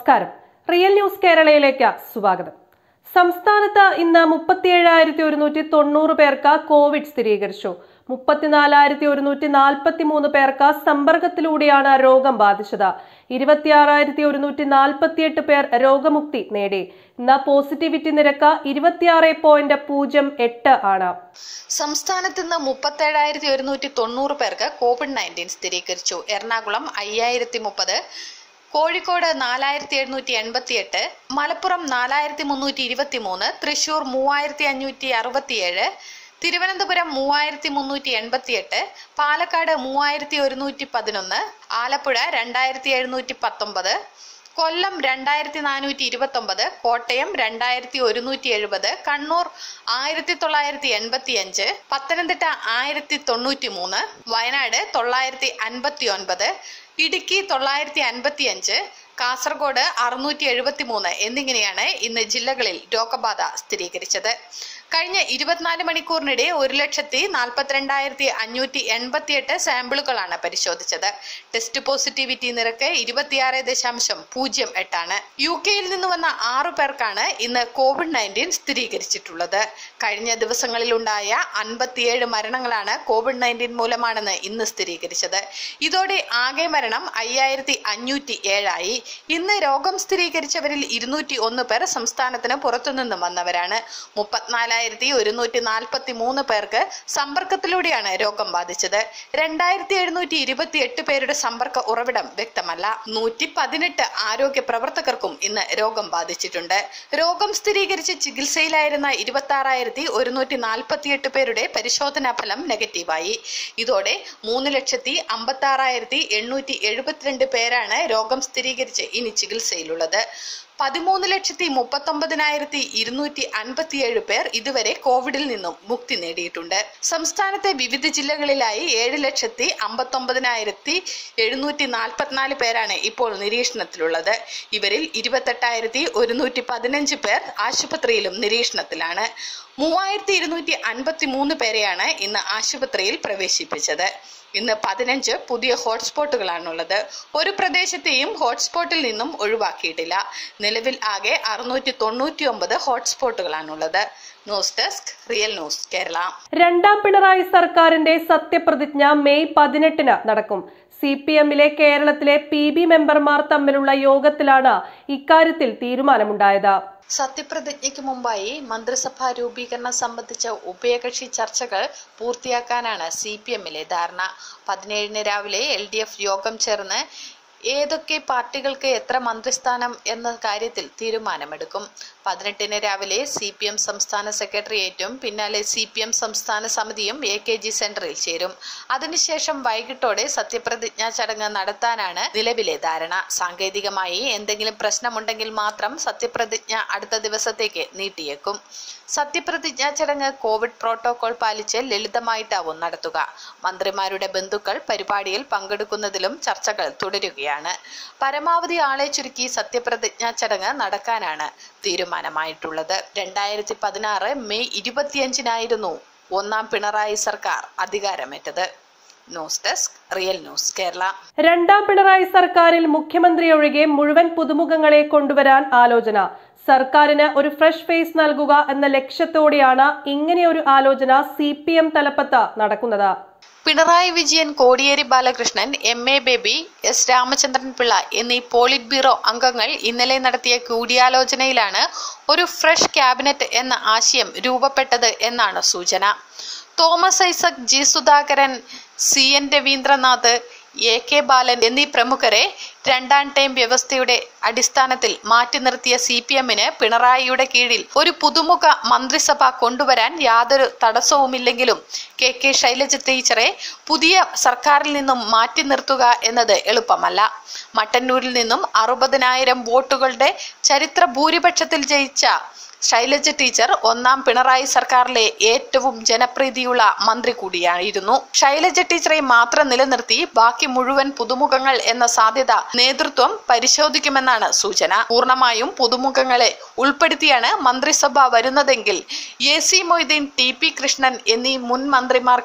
നമസ്കാരം real news കേരളയിലേക്ക് സ്വാഗതം സംസ്ഥാനത്ത് ഇന്ന് മുപ്പത്തിയേഴായിരത്തി ഒരുന്നൂറ്റി തൊണ്ണൂറ് പേർക്ക് കോവിഡ് സ്ഥിരീകരിച്ചു മുപ്പത്തിനാലായിരത്തി ഒരുന്നൂറ്റി നാൽപ്പത്തി മൂന്ന് പേർക്ക് സമ്പർക്കത്തിലൂടെയാണ് രോഗം ബാധിച്ചത് ഇരുപത്തിയാറായിരത്തി ഒരുന്നൂറ്റി നാൽപ്പത്തിയെട്ട് പേർ രോഗമുക്തി നേടി ഇന്ന് പോസിറ്റിവിറ്റി നിരക്ക് ഇരുപത്തിയാറ് പോയിന്റ് പൂജ്യം എട്ട് ആണ് സംസ്ഥാനത്ത് ഇന്ന് മുപ്പത്തേഴായിരത്തി ഒരുന്നൂറ്റി തൊണ്ണൂറ് പേർക്ക് കോവിഡ് നയൻറ്റീൻ സ്ഥിരീകരിച്ചു എറണാകുളം അയ്യായിരത്തി മുപ്പത് കോഴിക്കോട് നാലായിരത്തി എഴുന്നൂറ്റി എൺപത്തി എട്ട് മലപ്പുറം നാലായിരത്തി മുന്നൂറ്റി ഇരുപത്തി മൂന്ന് തൃശൂർ മൂവായിരത്തി അഞ്ഞൂറ്റി അറുപത്തിയേഴ് തിരുവനന്തപുരം മൂവായിരത്തി മുന്നൂറ്റി എൺപത്തി എട്ട് പാലക്കാട് മൂവായിരത്തി ഒരുന്നൂറ്റി പതിനൊന്ന് ആലപ്പുഴ രണ്ടായിരത്തി എഴുന്നൂറ്റി പത്തൊമ്പത് കൊല്ലം രണ്ടായിരത്തി നാനൂറ്റി ഇരുപത്തി ഒമ്പത് കോട്ടയം രണ്ടായിരത്തി ഒരുന്നൂറ്റി എഴുപത് കണ്ണൂർ ആയിരത്തി തൊള്ളായിരത്തി എൺപത്തി അഞ്ച് പത്തനംതിട്ട ആയിരത്തി തൊണ്ണൂറ്റി മൂന്ന് വയനാട് തൊള്ളായിരത്തി അൻപത്തി ഒൻപത് ഇടുക്കി തൊള്ളായിരത്തി അൻപത്തി അഞ്ച് കാസർഗോഡ് അറുന്നൂറ്റി എഴുപത്തി മൂന്ന് എന്നിങ്ങനെയാണ് ഇന്ന് ജില്ലകളിൽ രോഗബാധ സ്ഥിരീകരിച്ചത് കഴിഞ്ഞ ഇരുപത്തിനാല് മണിക്കൂറിനിടെ ഒരു ലക്ഷത്തി നാൽപ്പത്തിരണ്ടായിരത്തി അഞ്ഞൂറ്റി എൺപത്തിയെട്ട് സാമ്പിളുകളാണ് പരിശോധിച്ചത് ടെസ്റ്റ് പോസിറ്റിവിറ്റി നിരക്ക് ഇരുപത്തിയാറ് ദശാംശം പൂജ്യം എട്ടാണ് യു കെയിൽ നിന്ന് വന്ന ആറു പേർക്കാണ് ഇന്ന് കോവിഡ് നയൻറ്റീൻ സ്ഥിരീകരിച്ചിട്ടുള്ളത് കഴിഞ്ഞ ദിവസങ്ങളിലുണ്ടായ അൻപത്തിയേഴ് മരണങ്ങളാണ് കോവിഡ് നയൻറ്റീൻ മൂലമാണെന്ന് ഇന്ന് സ്ഥിരീകരിച്ചത് ഇതോടെ ആകെ മരണം അയ്യായിരത്തി അഞ്ഞൂറ്റി ഏഴായി ഇന്ന് രോഗം സ്ഥിരീകരിച്ചവരിൽ ഇരുന്നൂറ്റി ഒന്ന് പേർ സംസ്ഥാനത്തിന് പുറത്തുനിന്നും വന്നവരാണ് മുപ്പത്തിനാലായിരത്തി ഒരുന്നൂറ്റി നാൽപ്പത്തി മൂന്ന് പേർക്ക് സമ്പർക്കത്തിലൂടെയാണ് രോഗം ബാധിച്ചത് രണ്ടായിരത്തി എഴുന്നൂറ്റി ഇരുപത്തി എട്ട് പേരുടെ സമ്പർക്ക ഉറവിടം വ്യക്തമല്ല നൂറ്റി പതിനെട്ട് ആരോഗ്യ പ്രവർത്തകർക്കും ഇന്ന് രോഗം ബാധിച്ചിട്ടുണ്ട് രോഗം സ്ഥിരീകരിച്ച് ചികിത്സയിലായിരുന്ന ഇരുപത്തി ആറായിരത്തി ഒരുന്നൂറ്റി നാൽപ്പത്തിയെട്ട് പേരുടെ പരിശോധനാ ഫലം നെഗറ്റീവായി ഇതോടെ മൂന്ന് ലക്ഷത്തി അമ്പത്തി ആറായിരത്തി എണ്ണൂറ്റി എഴുപത്തിരണ്ട് പേരാണ് രോഗം സ്ഥിരീകരിച്ച് ഇനി ചികിത്സയിലുള്ളത് പതിമൂന്ന് ലക്ഷത്തി മുപ്പത്തൊമ്പതിനായിരത്തി ഇരുന്നൂറ്റി അൻപത്തിയേഴ് പേർ ഇതുവരെ കോവിഡിൽ നിന്നും മുക്തി നേടിയിട്ടുണ്ട് സംസ്ഥാനത്തെ വിവിധ ജില്ലകളിലായി ഏഴ് ലക്ഷത്തി അമ്പത്തൊമ്പതിനായിരത്തി എഴുന്നൂറ്റി നാൽപ്പത്തിനാല് പേരാണ് ഇപ്പോൾ നിരീക്ഷണത്തിലുള്ളത് ഇവരിൽ ഇരുപത്തെട്ടായിരത്തി ഒരുന്നൂറ്റി പതിനഞ്ച് പേർ ആശുപത്രിയിലും നിരീക്ഷണത്തിലാണ് മൂവായിരത്തി ഇരുന്നൂറ്റി അൻപത്തി മൂന്ന് പേരെയാണ് ഇന്ന് ആശുപത്രിയിൽ പ്രവേശിപ്പിച്ചത് ഇന്ന് പതിനഞ്ച് പുതിയ ഹോട്ട്സ്പോട്ടുകളാണുള്ളത് ഒരു പ്രദേശത്തെയും ഹോട്ട്സ്പോട്ടിൽ നിന്നും ഒഴിവാക്കിയിട്ടില്ല നിലവിൽ ആകെ അറുന്നൂറ്റി തൊണ്ണൂറ്റി ഒമ്പത് ഹോട്ട്സ്പോട്ടുകളാണുള്ളത് news desk real news Kerala രണ്ടാം പിണറായി സർക്കാരിന്റെ സത്യപ്രതിജ്ഞ മെയ് പതിനെട്ടിന് നടക്കും സി പി എമ്മിലെ കേരളത്തിലെ പി ബി മെമ്പർമാർ തമ്മിലുള്ള യോഗത്തിലാണ് ഇക്കാര്യത്തിൽ തീരുമാനമുണ്ടായത് സത്യപ്രതിജ്ഞയ്ക്ക് മുമ്പായി മന്ത്രിസഭാ രൂപീകരണം സംബന്ധിച്ച ഉഭയകക്ഷി ചർച്ചകൾ പൂർത്തിയാക്കാനാണ് സി പി എമ്മിലെ ധാരണ പതിനേഴിന് രാവിലെ എൽ ഡി എഫ് യോഗം ചേർന്ന് ഏതൊക്കെ പാർട്ടികൾക്ക് എത്ര മന്ത്രിസ്ഥാനം എന്ന കാര്യത്തിൽ തീരുമാനമെടുക്കും പതിനെട്ടിന് രാവിലെ സി പി എം സംസ്ഥാന സെക്രട്ടേറിയറ്റും പിന്നാലെ സി പി എം സംസ്ഥാന സമിതിയും എ കെ ജി സെന്ററിൽ ചേരും അതിനുശേഷം വൈകിട്ടോടെ സത്യപ്രതിജ്ഞാ ചടങ്ങ് നടത്താനാണ് നിലവിലെ ധാരണ സാങ്കേതികമായി എന്തെങ്കിലും പ്രശ്നമുണ്ടെങ്കിൽ മാത്രം സത്യപ്രതിജ്ഞ അടുത്ത ദിവസത്തേക്ക് നീട്ടിയേക്കും സത്യപ്രതിജ്ഞാ ചടങ്ങ് കോവിഡ് പ്രോട്ടോകോൾ പാലിച്ച് ലളിതമായിട്ടാവും നടത്തുക മന്ത്രിമാരുടെ ബന്ധുക്കൾ പരിപാടിയിൽ പങ്കെടുക്കുന്നതിലും ചർച്ചകൾ തുടരുകയാണ് പരമാവധി ആളെ ചുരുക്കി സത്യപ്രതിജ്ഞാ ചടങ്ങ് നടക്കാനാണ് തീരുമാനമായിട്ടുള്ളത് രണ്ടായിരത്തി പതിനാറ് മെയ് ഇരുപത്തിയഞ്ചിനായിരുന്നു ഒന്നാം പിണറായി സർക്കാർ അധികാരമേറ്റത് news desk real news Kerala രണ്ടാം പിണറായി സർക്കാരിൽ മുഖ്യമന്ത്രി ഒഴികെ മുഴുവൻ പുതുമുഖങ്ങളെ കൊണ്ടുവരാൻ ആലോചന സർക്കാരിന് ഒരു ഫ്രഷ് ഫേസ് നൽകുക എന്ന ലക്ഷ്യത്തോടെയാണ് ഇങ്ങനെയൊരു ആലോചന സി പി എം തലപ്പത്ത് നടക്കുന്നത് Pinarayi Vijayan Kodiyeri Balakrishnan M A Baby S Ramachandran Pillai എന്നീ പോളിറ്റ് ബ്യൂറോ അംഗങ്ങൾ ഇന്നലെ നടത്തിയ കൂടിയാലോചനയിലാണ് ഒരു ഫ്രഷ് ക്യാബിനറ്റ് എന്ന ആശയം രൂപപ്പെട്ടത് എന്നാണ് സൂചന Thomas Isaac G Sudhakaran C N Raveendranath A K Balan എന്നീ പ്രമുഖരെ രണ്ടാം ടൈം വ്യവസ്ഥയുടെ അടിസ്ഥാനത്തിൽ മാറ്റി നിർത്തിയ സി പി എമ്മിന് പിണറായിയുടെ കീഴിൽ ഒരു പുതുമുഖ മന്ത്രിസഭ കൊണ്ടുവരാൻ യാതൊരു തടസ്സവുമില്ലെങ്കിലും കെ കെ ശൈലജ ടീച്ചറെ പുതിയ സർക്കാരിൽ നിന്നും മാറ്റി നിർത്തുക എന്നത് എളുപ്പമല്ല മട്ടന്നൂരിൽ നിന്നും അറുപതിനായിരം വോട്ടുകളുടെ ചരിത്ര ഭൂരിപക്ഷത്തിൽ ജയിച്ച ശൈലജ ടീച്ചർ ഒന്നാം പിണറായി സർക്കാരിലെ ഏറ്റവും ജനപ്രീതിയുള്ള മന്ത്രി കൂടിയായിരുന്നു ശൈലജ ടീച്ചറെ മാത്രം നിലനിർത്തി ബാക്കി മുഴുവൻ പുതുമുഖങ്ങൾ എന്ന സാധ്യത നേതൃത്വം പരിശോധിക്കുമെന്നാണ് സൂചന പൂർണ്ണമായും പുതുമുഖങ്ങളെ ഉൾപ്പെടുത്തിയാണ് മന്ത്രിസഭ വരുന്നതെങ്കിൽ A C Moideen T P Krishnan എന്നീ മുൻ മന്ത്രിമാർക്ക്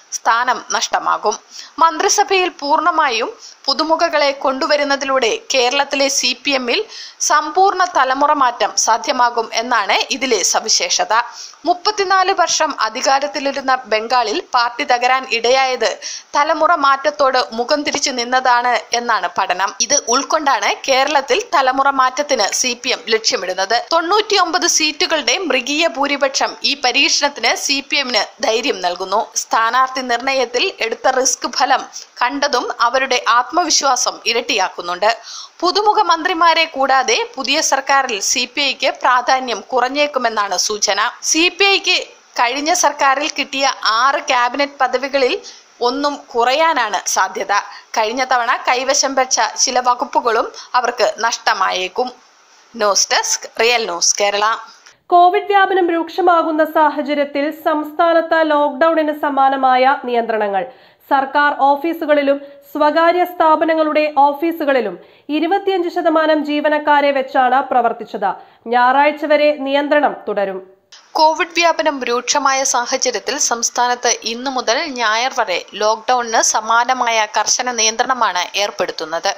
സ്ഥാനം നഷ്ടമാകും മന്ത്രിസഭയിൽ പൂർണ്ണമായും പുതുമുഖകളെ കൊണ്ടുവരുന്നതിലൂടെ കേരളത്തിലെ സി പി എമ്മിൽ സമ്പൂർണ്ണ തലമുറ മാറ്റം സാധ്യമാകും എന്നാണ് ഇതിലെ സവിശേഷത മുപ്പത്തിനാല് വർഷം അധികാരത്തിലിരുന്ന ബംഗാളിൽ പാർട്ടി തകരാൻ ഇടയായത് തലമുറ മാറ്റത്തോട് മുഖം തിരിച്ചു നിന്നതാണ് എന്നാണ് പഠനം ഇത് ഉൾക്കൊണ്ടാണ് കേരളത്തിൽ തലമുറ മാറ്റത്തിന് സി പി എം ലക്ഷ്യമിടുന്നത് തൊണ്ണൂറ്റിയൊമ്പത് സീറ്റുകളുടെ മൃഗീയ ഭൂരിപക്ഷം ഈ പരീക്ഷണത്തിന് സി പി എമ്മിന് ധൈര്യം നൽകുന്നു സ്ഥാനാർത്ഥി നിർണയത്തിൽ എടുത്ത റിസ്ക് ഫലം കണ്ടതും അവരുടെ ആത്മവിശ്വാസം ഇരട്ടിയാക്കുന്നുണ്ട് പുതുമുഖ മന്ത്രിമാരെ കൂടാതെ പുതിയ സർക്കാരിൽ സി പി ഐക്ക് പ്രാധാന്യം കുറഞ്ഞേക്കുമെന്നാണ് സൂചന സി പി ഐക്ക് കഴിഞ്ഞ സർക്കാരിൽ കിട്ടിയ ആറ് ക്യാബിനറ്റ് പദവികളിൽ ഒന്നും കുറയാനാണ് സാധ്യത കഴിഞ്ഞ തവണ കൈവശം വെച്ച ചില വകുപ്പുകളും അവർക്ക് നഷ്ടമായേക്കും news desk real news Kerala Covid വ്യാപനം രൂക്ഷമാകുന്ന സാഹചര്യത്തിൽ സംസ്ഥാനത്ത് ലോക്ഡൌണിന് സമാനമായ നിയന്ത്രണങ്ങൾ സർക്കാർ ഓഫീസുകളിലും സ്വകാര്യ സ്ഥാപനങ്ങളുടെ ഓഫീസുകളിലും ഇരുപത്തിയഞ്ച് ശതമാനം ജീവനക്കാരെ വെച്ചാണ് പ്രവർത്തിച്ചത് ഞായറാഴ്ച വരെ നിയന്ത്രണം തുടരും കോവിഡ് വ്യാപനം രൂക്ഷമായ സാഹചര്യത്തിൽ സംസ്ഥാനത്ത് ഇന്നു മുതൽ ഞായർ വരെ ലോക്ക്ഡൌണിന് സമാനമായ കർശന നിയന്ത്രണമാണ് ഏർപ്പെടുത്തുന്നത്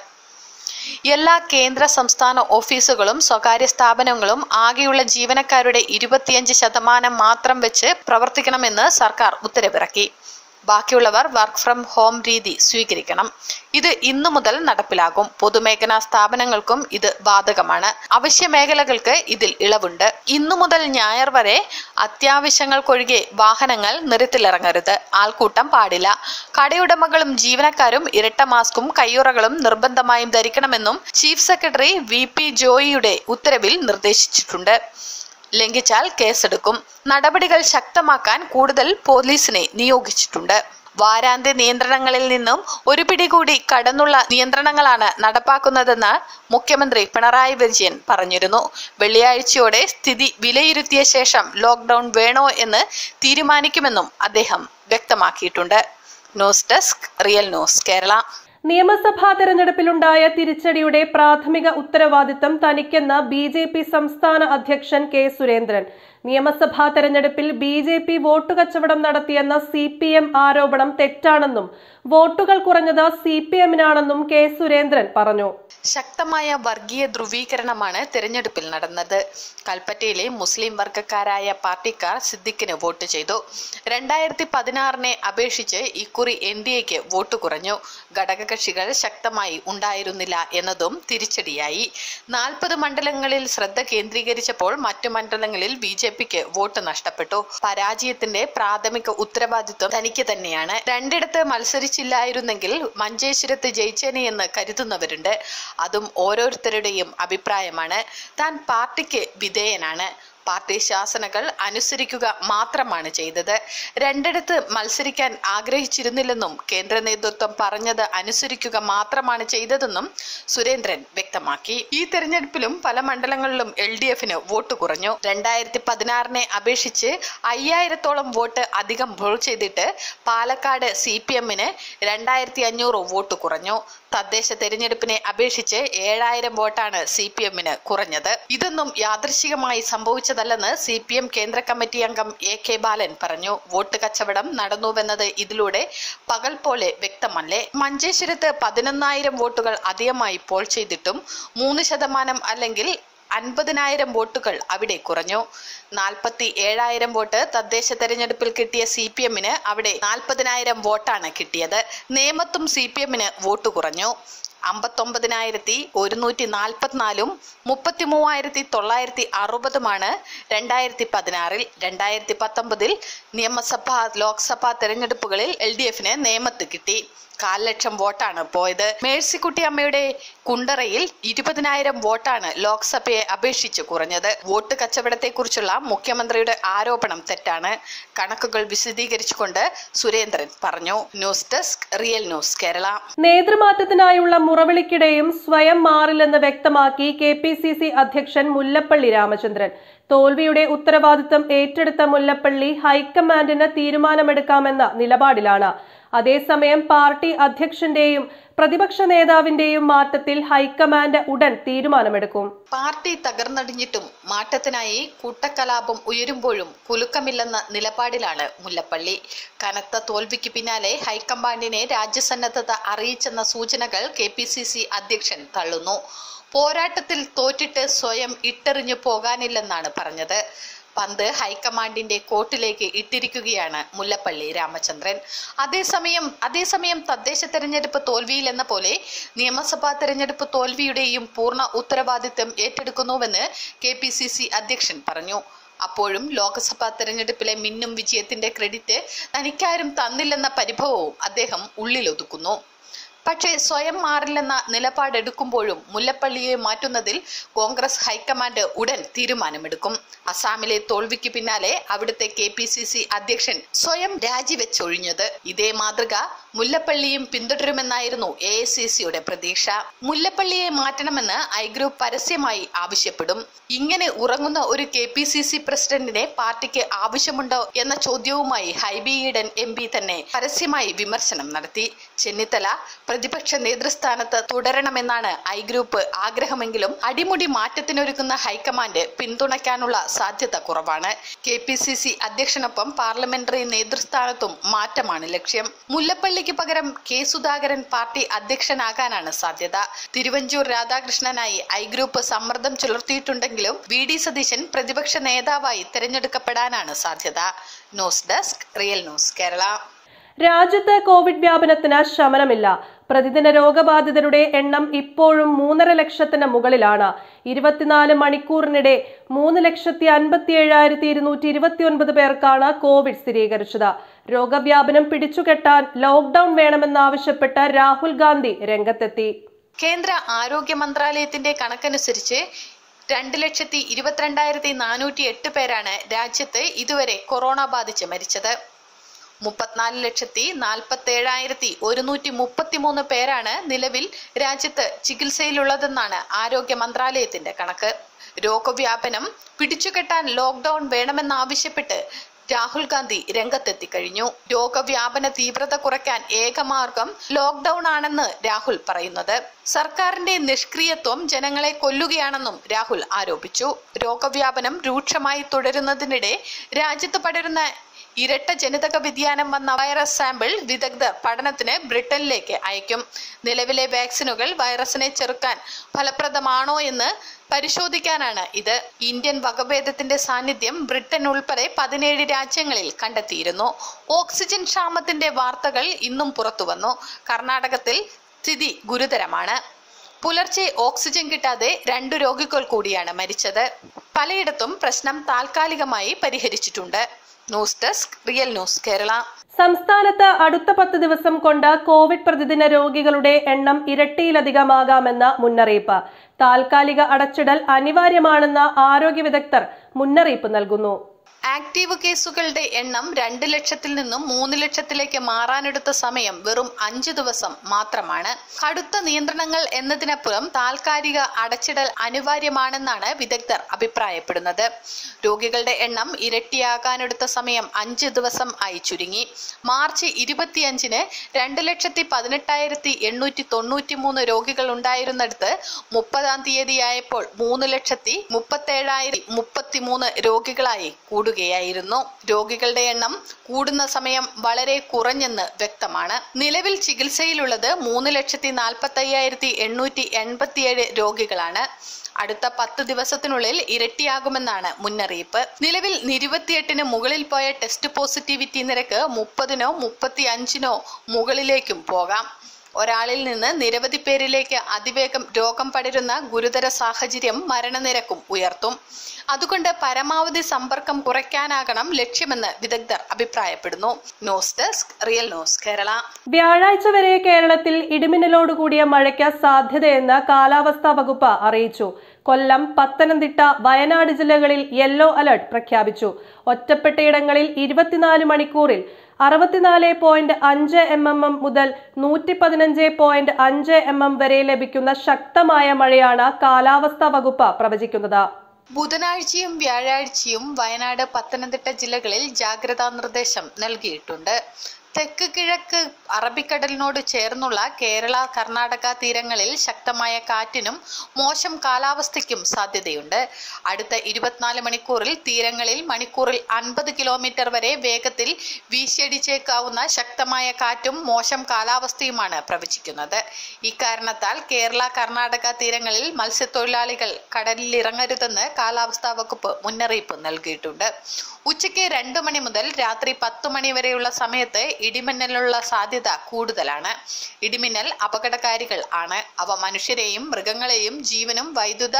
എല്ലാ കേന്ദ്ര സംസ്ഥാന ഓഫീസുകളും സ്വകാര്യ സ്ഥാപനങ്ങളും ആകെയുള്ള ജീവനക്കാരുടെ ഇരുപത്തിയഞ്ച് ശതമാനം മാത്രം വെച്ച് പ്രവർത്തിക്കണമെന്ന് സർക്കാർ ഉത്തരവിറക്കി ബാക്കിയുള്ളവർ വർക്ക് ഫ്രം ഹോം രീതി സ്വീകരിക്കണം ഇത് ഇന്നു മുതൽ നടപ്പിലാകും പൊതുമേഖലാ സ്ഥാപനങ്ങൾക്കും ഇത് ബാധകമാണ് അവശ്യ മേഖലകൾക്ക് ഇതിൽ ഇളവുണ്ട് ഇന്നു മുതൽ ഞായർ വരെ അത്യാവശ്യങ്ങൾക്കൊഴികെ വാഹനങ്ങൾ നിരത്തിലിറങ്ങരുത് ആൾക്കൂട്ടം പാടില്ല കടയുടമകളും ജീവനക്കാരും ഇരട്ട മാസ്കും കയ്യുറകളും നിർബന്ധമായും ധരിക്കണമെന്നും ചീഫ് സെക്രട്ടറി വി പി ജോയിയുടെ ഉത്തരവിൽ നിർദ്ദേശിച്ചിട്ടുണ്ട് ലംഘിച്ചാൽ കേസെടുക്കും നടപടികൾ ശക്തമാക്കാൻ കൂടുതൽ പോലീസിനെ നിയോഗിച്ചിട്ടുണ്ട് വാരാന്ത്യ നിയന്ത്രണങ്ങളിൽ നിന്നും ഒരു പിടി കൂടി കടന്നുള്ള നിയന്ത്രണങ്ങളാണ് നടപ്പാക്കുന്നതെന്ന് മുഖ്യമന്ത്രി പിണറായി വിജയൻ പറഞ്ഞിരുന്നു വെള്ളിയാഴ്ചയോടെ സ്ഥിതി വിലയിരുത്തിയ ശേഷം ലോക്ക്ഡൌൺ വേണോ എന്ന് തീരുമാനിക്കുമെന്നും അദ്ദേഹം വ്യക്തമാക്കിയിട്ടുണ്ട് news desk real news Kerala നിയമസഭാ തെരഞ്ഞെടുപ്പിലുണ്ടായ തിരിച്ചടിയുടെ പ്രാഥമിക ഉത്തരവാദിത്തം തനിക്കെന്ന ബി ജെ പി സംസ്ഥാന അധ്യക്ഷൻ കെ സുരേന്ദ്രൻ നിയമസഭാ തെരഞ്ഞെടുപ്പിൽ ബി ജെ പി വോട്ട് കച്ചവടം നടത്തിയെന്ന സി പി എം ആരോപണം തെറ്റാണെന്നും വോട്ടുകൾ കുറഞ്ഞത് സി പി എമ്മിനാണെന്നും കെ സുരേന്ദ്രൻ പറഞ്ഞു ശക്തമായ വർഗീയ ധ്രുവീകരണമാണ് തെരഞ്ഞെടുപ്പിൽ നടന്നത് കൽപ്പറ്റയിലെ മുസ്ലിം വർഗക്കാരായ പാർട്ടിക്കാർ സിദ്ദിഖിന് വോട്ട് ചെയ്തു രണ്ടായിരത്തി പതിനാറിനെ അപേക്ഷിച്ച് ഇക്കുറി എൻ ഡി എക്ക് വോട്ട് കുറഞ്ഞു ഘടകകക്ഷികൾ ശക്തമായി ഉണ്ടായിരുന്നില്ല എന്നതും തിരിച്ചടിയായി നാൽപ്പത് മണ്ഡലങ്ങളിൽ ശ്രദ്ധ കേന്ദ്രീകരിച്ചപ്പോൾ മറ്റു മണ്ഡലങ്ങളിൽ ബി ജെ പിക്ക് വോട്ട് നഷ്ടപ്പെട്ടു പരാജയത്തിന്റെ പ്രാഥമിക ഉത്തരവാദിത്വം തനിക്ക് തന്നെയാണ് രണ്ടിടത്ത് മത്സരിച്ചില്ലായിരുന്നെങ്കിൽ മഞ്ചേശ്വരത്ത് ജയിച്ചേനെ എന്ന് കരുതുന്നവരുണ്ട് അതും ഓരോരുത്തരുടെയും അഭിപ്രായമാണ് താൻ പാർട്ടിക്ക് വിധേയനാണ് പാർട്ടി ശാസനകൾ അനുസരിക്കുക മാത്രമാണ് ചെയ്തത് രണ്ടിടത്ത് മത്സരിക്കാൻ ആഗ്രഹിച്ചിരുന്നില്ലെന്നും കേന്ദ്ര നേതൃത്വം പറഞ്ഞത് അനുസരിക്കുക മാത്രമാണ് ചെയ്തതെന്നും സുരേന്ദ്രൻ വ്യക്തമാക്കി ഈ തെരഞ്ഞെടുപ്പിലും പല മണ്ഡലങ്ങളിലും എൽ ഡി എഫിന് വോട്ട് കുറഞ്ഞു രണ്ടായിരത്തി പതിനാറിനെ അപേക്ഷിച്ച് അയ്യായിരത്തോളം വോട്ട് അധികം പോൾ ചെയ്തിട്ട് പാലക്കാട് സി പി എമ്മിന് രണ്ടായിരത്തി അഞ്ഞൂറ് വോട്ട് കുറഞ്ഞു തദ്ദേശ തെരഞ്ഞെടുപ്പിനെ അപേക്ഷിച്ച് ഏഴായിരം വോട്ടാണ് സി പി എമ്മിന് കുറഞ്ഞത് ഇതൊന്നും യാദൃശികമായി സംഭവിച്ചതല്ലെന്ന് സി പി എം കേന്ദ്ര കമ്മിറ്റി അംഗം എ കെ ബാലൻ പറഞ്ഞു വോട്ട് കച്ചവടം നടന്നുവെന്നത് ഇതിലൂടെ പകൽ പോലെ വ്യക്തമല്ലേ മഞ്ചേശ്വരത്ത് പതിനൊന്നായിരം വോട്ടുകൾ അധികമായി പോൾ ചെയ്തിട്ടും മൂന്ന് ശതമാനം അല്ലെങ്കിൽ അൻപതിനായിരം വോട്ടുകൾ അവിടെ കുറഞ്ഞു നാൽപ്പത്തി ഏഴായിരം വോട്ട് തദ്ദേശ തെരഞ്ഞെടുപ്പിൽ കിട്ടിയ സി പി എമ്മിന് അവിടെ നാൽപ്പതിനായിരം വോട്ടാണ് കിട്ടിയത് നേമത്തും സി പി എമ്മിന് വോട്ട് കുറഞ്ഞു അമ്പത്തൊമ്പതിനായിരത്തി ഒരുന്നൂറ്റി നാൽപ്പത്തിനാലും മുപ്പത്തി മൂവായിരത്തി തൊള്ളായിരത്തി അറുപതുമാണ് രണ്ടായിരത്തി പതിനാറിൽ രണ്ടായിരത്തി പത്തൊമ്പതിൽ നിയമസഭാ ലോക്സഭാ തെരഞ്ഞെടുപ്പുകളിൽ എൽ ഡി എഫിന് നേമത്ത് കിട്ടി കാൽ ലക്ഷം വോട്ടാണ് പോയത് മേഴ്സിക്കുട്ടി അമ്മയുടെ കുണ്ടറയിൽ ഇരുപതിനായിരം വോട്ടാണ് ലോക്സഭയെ അപേക്ഷിച്ച് കുറഞ്ഞത് വോട്ട് കച്ചവടത്തെക്കുറിച്ചുള്ള മുഖ്യമന്ത്രിയുടെ ആരോപണം തെറ്റാണ് കണക്കുകൾ വിശദീകരിച്ചുകൊണ്ട് സുരേന്ദ്രൻ പറഞ്ഞു news desk real news Kerala നേതൃമാറ്റത്തിനായുള്ള മുറവിളിക്കിടെയും സ്വയം മാറില്ലെന്ന് വ്യക്തമാക്കി കെ പി സി സി അധ്യക്ഷൻ മുല്ലപ്പള്ളി രാമചന്ദ്രൻ തോൽവിയുടെ ഉത്തരവാദിത്തം ഏറ്റെടുത്ത മുല്ലപ്പള്ളി ഹൈക്കമാൻഡിന് തീരുമാനമെടുക്കാമെന്ന നിലപാടിലാണ് അതേസമയം പാർട്ടി അധ്യക്ഷന്റെയും പ്രതിപക്ഷ നേതാവിന്റെയും മാറ്റത്തിൽ ഹൈക്കമാൻഡ് ഉടൻ തീരുമാനമെടുക്കും പാർട്ടി തകർന്നടിഞ്ഞിട്ടും മാറ്റത്തിനായി കൂട്ടക്കലാപം ഉയരുമ്പോഴും കുലുക്കമില്ലെന്ന നിലപാടിലാണ് മുല്ലപ്പള്ളി കനത്ത തോൽവിക്ക് പിന്നാലെ ഹൈക്കമാൻഡിനെ രാജ്യസന്നദ്ധത അറിയിച്ചെന്ന സൂചനകൾ കെ പി സി സി അധ്യക്ഷൻ തള്ളുന്നു പോരാട്ടത്തിൽ തോറ്റിട്ട് സ്വയം ഇട്ടെറിഞ്ഞു പോകാനില്ലെന്നാണ് പറഞ്ഞത് പന്ത് ഹൈക്കമാൻഡിന്റെ കോർട്ടിലേക്ക് ഇട്ടിരിക്കുകയാണ് മുല്ലപ്പള്ളി രാമചന്ദ്രൻ അതേസമയം അതേസമയം തദ്ദേശ തെരഞ്ഞെടുപ്പ് തോൽവിയിലെന്ന പോലെ നിയമസഭാ തെരഞ്ഞെടുപ്പ് തോൽവിയുടെയും പൂർണ്ണ ഉത്തരവാദിത്തം ഏറ്റെടുക്കുന്നുവെന്ന് കെ പി സി സി അധ്യക്ഷൻ പറഞ്ഞു അപ്പോഴും ലോക്സഭാ തെരഞ്ഞെടുപ്പിലെ മിന്നും വിജയത്തിന്റെ ക്രെഡിറ്റ് തനിക്കാരും തന്നില്ലെന്ന പരിഭവവും അദ്ദേഹം ഉള്ളിലൊതുക്കുന്നു പക്ഷേ സ്വയം മാറില്ലെന്ന നിലപാടെടുക്കുമ്പോഴും മുല്ലപ്പള്ളിയെ മാറ്റുന്നതിൽ കോൺഗ്രസ് ഹൈക്കമാൻഡ് ഉടൻ തീരുമാനമെടുക്കും അസാമിലെ തോൽവിക്ക് പിന്നാലെ അവിടുത്തെ കെ പി സി സി അധ്യക്ഷൻ സ്വയം രാജിവെച്ചൊഴിഞ്ഞത് ഇതേ മാതൃക മുല്ലപ്പള്ളിയും പിന്തുടരുമെന്നായിരുന്നു എ ഐ സി സിയുടെ പ്രതീക്ഷ മുല്ലപ്പള്ളിയെ മാറ്റണമെന്ന് ഐ ഗ്രൂപ്പ് പരസ്യമായി ആവശ്യപ്പെടും ഇങ്ങനെ ഉറങ്ങുന്ന ഒരു കെ പി സി സി പ്രസിഡന്റിനെ പാർട്ടിക്ക് ആവശ്യമുണ്ടോ എന്ന ചോദ്യവുമായി ഹൈബി ഈഡൻ എം പി തന്നെ പരസ്യമായി വിമർശനം നടത്തി ചെന്നിത്തല പ്രതിപക്ഷ നേതൃസ്ഥാനത്ത് തുടരണമെന്നാണ് ഐ ഗ്രൂപ്പ് ആഗ്രഹമെങ്കിലും അടിമുടി മാറ്റത്തിനൊരുക്കുന്ന ഹൈക്കമാൻഡ് പിന്തുണയ്ക്കാനുള്ള സാധ്യത കുറവാണ് കെ പി സി സി അധ്യക്ഷനൊപ്പം പാർലമെന്ററി നേതൃസ്ഥാനത്തും മാറ്റമാണ് ലക്ഷ്യം മുല്ലപ്പള്ളിക്ക് പകരം കെ സുധാകരൻ പാർട്ടി അധ്യക്ഷനാകാനാണ് സാധ്യത തിരുവഞ്ചൂർ രാധാകൃഷ്ണനായി ഐ ഗ്രൂപ്പ് സമ്മർദ്ദം ചെലുത്തിയിട്ടുണ്ടെങ്കിലും വി ഡി സതീശൻ പ്രതിപക്ഷ നേതാവായി തെരഞ്ഞെടുക്കപ്പെടാനാണ് സാധ്യത news desk real news Kerala രാജ്യത്ത് കോവിഡ് വ്യാപനത്തിന് ശമനമില്ല പ്രതിദിന രോഗബാധിതരുടെ എണ്ണം ഇപ്പോഴും മൂന്നര ലക്ഷത്തിന് മുകളിലാണ് ഇരുപത്തിനാല് മണിക്കൂറിനിടെ മൂന്ന് ലക്ഷത്തി അൻപത്തി ഏഴായിരത്തി ഇരുന്നൂറ്റി ഇരുപത്തി ഒൻപത് പേർക്കാണ് കോവിഡ് സ്ഥിരീകരിച്ചത് രോഗവ്യാപനം പിടിച്ചുകെട്ടാൻ ലോക്ഡൌൺ വേണമെന്നാവശ്യപ്പെട്ട് രാഹുൽ ഗാന്ധി രംഗത്തെത്തി കേന്ദ്ര ആരോഗ്യ മന്ത്രാലയത്തിന്റെ കണക്കനുസരിച്ച് രണ്ട് ലക്ഷത്തി ഇരുപത്തിരണ്ടായിരത്തി നാനൂറ്റി എട്ട് പേരാണ് രാജ്യത്ത് ഇതുവരെ കൊറോണ ബാധിച്ച് മരിച്ചത് മുപ്പത്തിനാല് ലക്ഷത്തി നാൽപ്പത്തി ഏഴായിരത്തി ഒരുന്നൂറ്റി മുപ്പത്തിമൂന്ന് പേരാണ് നിലവിൽ രാജ്യത്ത് ചികിത്സയിലുള്ളതെന്നാണ് ആരോഗ്യ മന്ത്രാലയത്തിന്റെ കണക്ക് രോഗവ്യാപനം പിടിച്ചുകെട്ടാൻ ലോക്ഡൌൺ വേണമെന്നാവശ്യപ്പെട്ട് രാഹുൽ ഗാന്ധി രംഗത്തെത്തി കഴിഞ്ഞു രോഗവ്യാപന തീവ്രത കുറയ്ക്കാൻ ഏകമാർഗം ലോക്ഡൌൺ ആണെന്ന് രാഹുൽ പറയുന്നത് സർക്കാരിന്റെ നിഷ്ക്രിയത്വം ജനങ്ങളെ കൊല്ലുകയാണെന്നും രാഹുൽ ആരോപിച്ചു രോഗവ്യാപനം രൂക്ഷമായി തുടരുന്നതിനിടെ രാജ്യത്ത് പടരുന്ന ഇരട്ട ജനിതക വ്യതിയാനം വന്ന വൈറസ് സാമ്പിൾ വിദഗ്ധർ പഠനത്തിന് ബ്രിട്ടനിലേക്ക് അയക്കും നിലവിലെ വാക്സിനുകൾ വൈറസിനെ ചെറുക്കാൻ ഫലപ്രദമാണോ എന്ന് പരിശോധിക്കാനാണ് ഇത് ഇന്ത്യൻ വകഭേദത്തിന്റെ സാന്നിധ്യം ബ്രിട്ടൻ ഉൾപ്പെടെ പതിനേഴ് രാജ്യങ്ങളിൽ കണ്ടെത്തിയിരുന്നു ഓക്സിജൻ ക്ഷാമത്തിന്റെ വാർത്തകൾ ഇന്നും പുറത്തുവന്നു കർണാടകത്തിൽ സ്ഥിതി ഗുരുതരമാണ് പുലർച്ചെ ഓക്സിജൻ കിട്ടാതെ രണ്ടു രോഗികൾ കൂടിയാണ് മരിച്ചത് പലയിടത്തും പ്രശ്നം താൽക്കാലികമായി പരിഹരിച്ചിട്ടുണ്ട് news desk real news Kerala സംസ്ഥാനത്ത് അടുത്ത പത്ത് ദിവസം കൊണ്ട് കോവിഡ് പ്രതിദിന രോഗികളുടെ എണ്ണം ഇരട്ടിയിലധികമാകാമെന്ന മുന്നറിയിപ്പ് താൽക്കാലിക അടച്ചിടൽ അനിവാര്യമാണെന്ന് ആരോഗ്യ വിദഗ്ധർ മുന്നറിയിപ്പ് നൽകുന്നു ആക്റ്റീവ് കേസുകളുടെ എണ്ണം രണ്ട് ലക്ഷത്തിൽ നിന്നും മൂന്ന് ലക്ഷത്തിലേക്ക് മാറാനെടുത്ത സമയം വെറും അഞ്ച് ദിവസം മാത്രമാണ് കടുത്ത നിയന്ത്രണങ്ങൾ എന്നതിനപ്പുറം താൽക്കാലിക അടച്ചിടൽ അനിവാര്യമാണെന്നാണ് വിദഗ്ധർ അഭിപ്രായപ്പെടുന്നത് രോഗികളുടെ എണ്ണം ഇരട്ടിയാകാനെടുത്ത സമയം അഞ്ച് ദിവസം ആയി ചുരുങ്ങി മാർച്ച് ഇരുപത്തിയഞ്ചിന് രണ്ട് ലക്ഷത്തി പതിനെട്ടായിരത്തി എണ്ണൂറ്റി തൊണ്ണൂറ്റി മൂന്ന് രോഗികൾ ഉണ്ടായിരുന്നിടത്ത് മുപ്പതാം തീയതിയായപ്പോൾ മൂന്ന് ലക്ഷത്തി മുപ്പത്തേഴായിരത്തി മുപ്പത്തിമൂന്ന് രോഗികളായി കൂടുകയായിരുന്നു രോഗികളുടെ എണ്ണം കൂടുന്ന സമയം വളരെ കുറഞ്ഞെന്ന് വ്യക്തമാണ് നിലവിൽ ചികിത്സയിലുള്ളത് മൂന്ന് ലക്ഷത്തി നാൽപ്പത്തി അയ്യായിരത്തി എണ്ണൂറ്റി എൺപത്തിയേഴ് രോഗികളാണ് അടുത്ത പത്ത് ദിവസത്തിനുള്ളിൽ ഇരട്ടിയാകുമെന്നാണ് മുന്നറിയിപ്പ് നിലവിൽ ഇരുപത്തിയെട്ടിന് മുകളിൽ പോയ ടെസ്റ്റ് പോസിറ്റിവിറ്റി നിരക്ക് മുപ്പതിനോ മുപ്പത്തി അഞ്ചിനോ മുകളിലേക്കും പോകാം ഒരാളിൽ നിന്ന് നിരവധി പേരിലേക്ക് അതിവേഗം രോഗം പടരുന്ന ഗുരുതര സാഹചര്യം മരണനിരക്കും ഉയർത്തും അതുകൊണ്ട് പരമാവധി സമ്പർക്കം കുറയ്ക്കാനാകണം ലക്ഷ്യമെന്ന് വിദഗ്ധർ അഭിപ്രായപ്പെടുന്നു news desk real news Kerala വ്യാഴാഴ്ച വരെ കേരളത്തിൽ ഇടിമിന്നലോടുകൂടിയ മഴയ്ക്ക് സാധ്യതയെന്ന് കാലാവസ്ഥാ വകുപ്പ് അറിയിച്ചു കൊല്ലം പത്തനംതിട്ട വയനാട് ജില്ലകളിൽ യെല്ലോ അലർട്ട് പ്രഖ്യാപിച്ചു ഒറ്റപ്പെട്ടയിടങ്ങളിൽ ഇരുപത്തിനാല് മണിക്കൂറിൽ അറുപത്തിനാല് പോയിന്റ് അഞ്ച് എം എം എം മുതൽ നൂറ്റി പതിനഞ്ച് പോയിന്റ് അഞ്ച് എം എം വരെ ലഭിക്കുന്ന ശക്തമായ മഴയാണ് കാലാവസ്ഥാ വകുപ്പ് പ്രവചിക്കുന്നത് ബുധനാഴ്ചയും വ്യാഴാഴ്ചയും വയനാട് പത്തനംതിട്ട ജില്ലകളിൽ ജാഗ്രതാ നിർദ്ദേശം നൽകിയിട്ടുണ്ട് തെക്ക് കിഴക്ക് അറബിക്കടലിനോട് ചേർന്നുള്ള കേരള കർണാടക തീരങ്ങളിൽ ശക്തമായ കാറ്റിനും മോശം കാലാവസ്ഥയ്ക്കും സാധ്യതയുണ്ട് അടുത്ത ഇരുപത്തിനാല് മണിക്കൂറിൽ തീരങ്ങളിൽ മണിക്കൂറിൽ അൻപത് കിലോമീറ്റർ വരെ വേഗത്തിൽ വീശിയടിച്ചേക്കാവുന്ന ശക്തമായ കാറ്റും മോശം കാലാവസ്ഥയുമാണ് പ്രവചിക്കുന്നത് ഇക്കാരണത്താൽ കേരള കർണാടക തീരങ്ങളിൽ മത്സ്യത്തൊഴിലാളികൾ കടലിൽ ഇറങ്ങരുതെന്ന് കാലാവസ്ഥാ വകുപ്പ് മുന്നറിയിപ്പ് നൽകിയിട്ടുണ്ട് ഉച്ചയ്ക്ക് രണ്ട് മണി മുതൽ രാത്രി പത്ത് മണി വരെയുള്ള സമയത്ത് ഇടിമിന്നലുള്ള സാധ്യത കൂടുതലാണ് ഇടിമിന്നൽ അപകടകാരികൾ ആണ് അവ മനുഷ്യരെയും മൃഗങ്ങളെയും ജീവനും വൈദ്യുത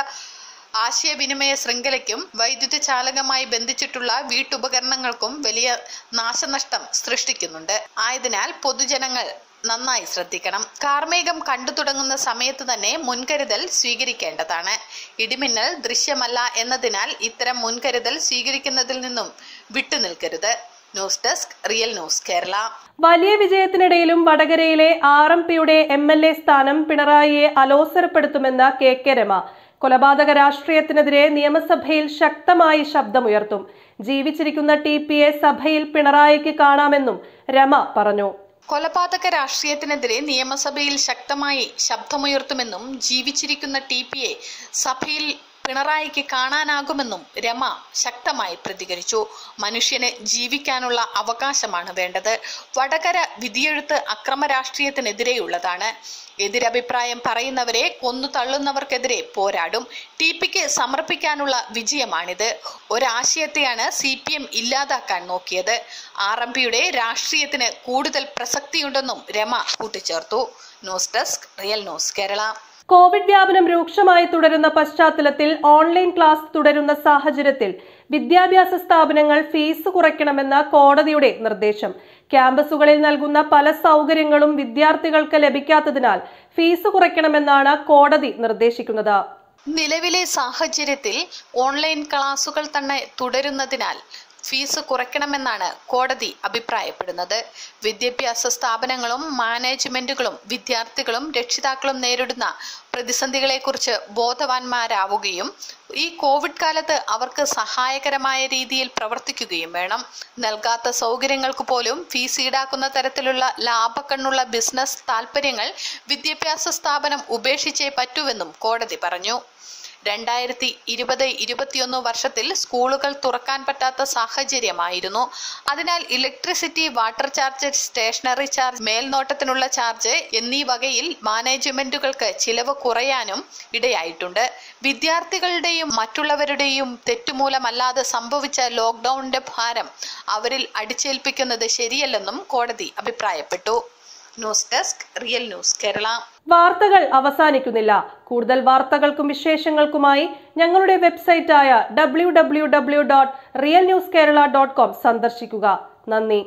ആശയവിനിമയ ശൃംഖലയ്ക്കും വൈദ്യുത ചാലകമായി ബന്ധിച്ചിട്ടുള്ള വീട്ടുപകരണങ്ങൾക്കും വലിയ നാശനഷ്ടം സൃഷ്ടിക്കുന്നുണ്ട് ആയതിനാൽ പൊതുജനങ്ങൾ നന്നായി ശ്രദ്ധിക്കണം കാർമേഘം കണ്ടു തുടങ്ങുന്ന സമയത്ത് തന്നെ മുൻകരുതൽ സ്വീകരിക്കേണ്ടതാണ് ഇടിമിന്നൽ ദൃശ്യമല്ല എന്നതിനാൽ ഇത്തരം മുൻകരുതൽ സ്വീകരിക്കുന്നതിൽ നിന്നും വിട്ടുനിൽക്കരുത് news desk real news Kerala വലിയ വിജയത്തിനിടയിലും വടകരയിലെ ആർ എം പിയുടെ എം എൽ എ സ്ഥാനം പിണറായിയെ അലോസരപ്പെടുത്തുമെന്ന കെ കെ രമ കൊലപാതക രാഷ്ട്രീയത്തിനെതിരെ നിയമസഭയിൽ ശക്തമായി ശബ്ദമുയർത്തും ജീവിച്ചിരിക്കുന്ന ടി പിയെ സഭയിൽ പിണറായിക്ക് കാണാമെന്നും രമ പറഞ്ഞു കൊലപാതക രാഷ്ട്രീയത്തിനെതിരെ നിയമസഭയിൽ ശക്തമായി ശബ്ദമുയർത്തുമെന്നും ജീവിച്ചിരിക്കുന്ന ടി പിയെ സഭയിൽ പിണറായിക്ക് കാണാനാകുമെന്നും രമ ശക്തമായി പ്രതികരിച്ചു മനുഷ്യന് ജീവിക്കാനുള്ള അവകാശമാണ് വേണ്ടത് വടകര വിധിയെഴുത്ത് അക്രമ രാഷ്ട്രീയത്തിനെതിരെയുള്ളതാണ് എതിരഭിപ്രായം പറയുന്നവരെ കൊന്നു തള്ളുന്നവർക്കെതിരെ പോരാടും ടി പിക്ക് സമർപ്പിക്കാനുള്ള വിജയമാണിത് ഒരാശയത്തെയാണ് സി പി എം ഇല്ലാതാക്കാൻ നോക്കിയത് ആർ എം പിയുടെ രാഷ്ട്രീയത്തിന് കൂടുതൽ പ്രസക്തിയുണ്ടെന്നും രമ കൂട്ടിച്ചേർത്തു news desk real news Kerala Covid വ്യാപനം രൂക്ഷമായി തുടരുന്ന പശ്ചാത്തലത്തിൽ ഓൺലൈൻ ക്ലാസ് തുടരുന്ന സാഹചര്യത്തിൽ വിദ്യാഭ്യാസ സ്ഥാപനങ്ങൾ ഫീസ് കുറയ്ക്കണമെന്ന കോടതിയുടെ നിർദ്ദേശം ക്യാമ്പസുകളിൽ നൽകുന്ന പല സൗകര്യങ്ങളും വിദ്യാർത്ഥികൾക്ക് ലഭിക്കാത്തതിനാൽ ഫീസ് കുറയ്ക്കണമെന്നാണ് കോടതി നിർദ്ദേശിക്കുന്നത് നിലവിലെ സാഹചര്യത്തിൽ ഓൺലൈൻ ക്ലാസുകൾ തന്നെ തുടരുന്നതിനാൽ ഫീസ് കുറയ്ക്കണമെന്നാണ് കോടതി അഭിപ്രായപ്പെടുന്നത് വിദ്യാഭ്യാസ സ്ഥാപനങ്ങളും മാനേജ്മെന്റുകളും വിദ്യാർത്ഥികളും രക്ഷിതാക്കളും നേരിടുന്ന പ്രതിസന്ധികളെക്കുറിച്ച് ബോധവാന്മാരാവുകയും ഈ കോവിഡ് കാലത്ത് അവർക്ക് സഹായകരമായ രീതിയിൽ പ്രവർത്തിക്കുകയും വേണം നൽകാത്ത സൗകര്യങ്ങൾക്ക് പോലും ഫീസ് ഈടാക്കുന്ന തരത്തിലുള്ള ലാഭക്കണ്ണുള്ള ബിസിനസ് താൽപ്പര്യങ്ങൾ വിദ്യാഭ്യാസ സ്ഥാപനം ഉപേക്ഷിച്ചേ പറ്റൂവെന്നും കോടതി പറഞ്ഞു രണ്ടായിരത്തി ഇരുപത് ഇരുപത്തിയൊന്ന് വർഷത്തിൽ സ്കൂളുകൾ തുറക്കാൻ പറ്റാത്ത സാഹചര്യമായിരുന്നു അതിനാൽ electricity water charge stationery charge മേൽനോട്ടത്തിനുള്ള ചാർജ് എന്നീ വകയിൽ മാനേജ്മെന്റുകൾക്ക് ചിലവ് കുറയാനും ഇടയായിട്ടുണ്ട് വിദ്യാർത്ഥികളുടെയും മറ്റുള്ളവരുടെയും തെറ്റുമൂലമല്ലാതെ സംഭവിച്ച ലോക്ക്ഡൌണിന്റെ ഭാരം അവരിൽ അടിച്ചേൽപ്പിക്കുന്നത് ശരിയല്ലെന്നും കോടതി അഭിപ്രായപ്പെട്ടു news desk real news Kerala വാർത്തകൾ അവസാനിക്കുന്നില്ല കൂടുതൽ വാർത്തകൾക്കും വിശേഷങ്ങൾക്കുമായി ഞങ്ങളുടെ വെബ്സൈറ്റായ W W W dot real news Kerala dot com സന്ദർശിക്കുക നന്ദി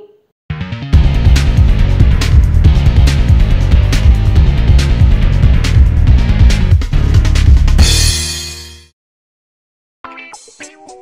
Thank you.